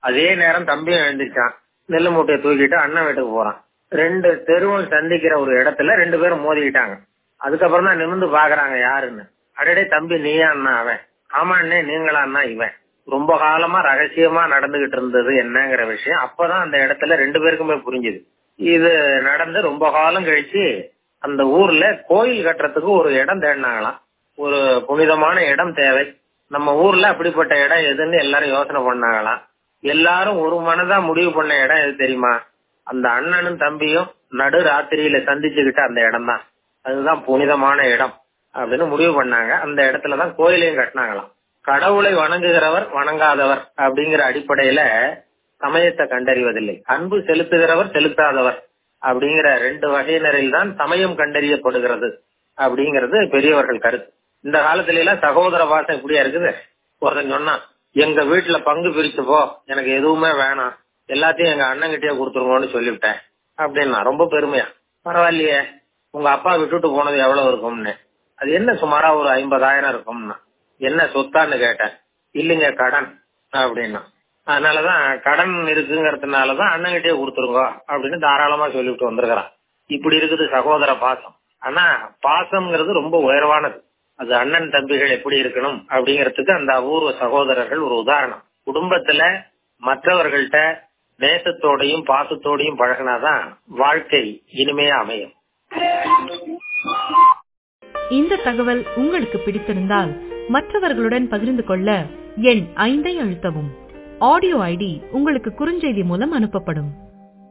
அதே நேரம் தம்பியும் எழுந்திருச்சான் நெல்லு மூட்டையை தூக்கிட்டு அண்ணன் வீட்டுக்கு போறான் ரெண்டு தெருவும் சந்திக்கிற ஒரு இடத்துல ரெண்டு பேரும் மோதிக்கிட்டாங்க அதுக்கப்புறம் தான் நிமிந்து பாக்குறாங்க யாருன்னு அடடே தம்பி நீயா அண்ணா அவன் ஆமா அண்ணே நீங்களா அண்ணா இவன் ரொம்ப காலமா ரகசியமா நடந்துகிட்டு இருந்தது என்னங்கிற விஷயம் அப்பதான் அந்த இடத்துல ரெண்டு பேருக்குமே புரிஞ்சுது இது நடந்து ரொம்ப காலம் கழிச்சு அந்த ஊர்ல கோயில் கட்டுறதுக்கு ஒரு இடம் தேடினாங்களாம் ஒரு புனிதமான இடம் தேவை நம்ம ஊர்ல அப்படிப்பட்ட இடம் எதுன்னு எல்லாரும் யோசனை பண்ணாங்களாம் எல்லாரும் ஒரு மனதா முடிவு பண்ண இடம் எது தெரியுமா அந்த அண்ணனும் தம்பியும் நடு ராத்திரியில சந்திச்சுக்கிட்ட அந்த இடம் தான் அதுதான் புனிதமான இடம் அப்படின்னு முடிவு பண்ணாங்க அந்த இடத்துலதான் கோயிலையும் கட்டினாங்களாம் கடவுளை வணங்குகிறவர் வணங்காதவர் அப்படிங்கிற அடிப்படையில சமயத்தை கண்டறிவதில்லை அன்பு செலுத்துகிறவர் செலுத்தாதவர் அப்படிங்கிற ரெண்டு வகையினரில் தான் சமயம் கண்டறியப்படுகிறது அப்படிங்கிறது பெரியவர்கள் கருத்து இந்த காலத்துல எல்லாம் சகோதர பாசம் இப்படியா இருக்குது ஒருத்தன் சொன்னா எங்க வீட்டுல பங்கு பிரிச்சு போ எனக்கு எதுவுமே வேணாம் எல்லாத்தையும் எங்க அண்ணன்கிட்டயே கொடுத்துருங்கன்னு சொல்லிவிட்டேன் அப்படின்னா ரொம்ப பெருமையா பரவாயில்லையே உங்க அப்பா விட்டுட்டு போனது எவ்வளவு இருக்கும்னு அது என்ன சுமாரா ஒரு ஐம்பதாயிரம் இருக்கும்னா என்ன சொத்தான்னு கேட்டேன் இல்லைங்க கடன் அப்படின்னா அதனாலதான் கடன் இருக்குங்கிறதுனாலதான் அண்ணன்கிட்டயே கொடுத்துருங்க அப்படின்னு தாராளமா சொல்லிவிட்டு வந்திருக்கிறான் இப்படி இருக்குது சகோதர பாசம் ஆனா பாசம்ங்கிறது ரொம்ப உயர்வானது அது அண்ணன் தம்பிகள் எப்படி இருக்கணும் அப்படிங்கறதுக்கு அந்த அபூர்வ சகோதரர்கள் ஒரு உதாரணம் குடும்பத்துல மற்றவர்கள்ட்ட நேசத்தோடையும் பாசத்தோடையும் பழகினாதான் வாழ்க்கை இனிமையா அமையும் இந்த தகவல் உங்களுக்கு பிடித்திருந்தால் மற்றவர்களுடன் பகிர்ந்து கொள்ள எண் ஐந்தை அழுத்தவும் ஆடியோ ஐடி உங்களுக்கு குறுஞ்செய்தி மூலம் அனுப்பப்படும்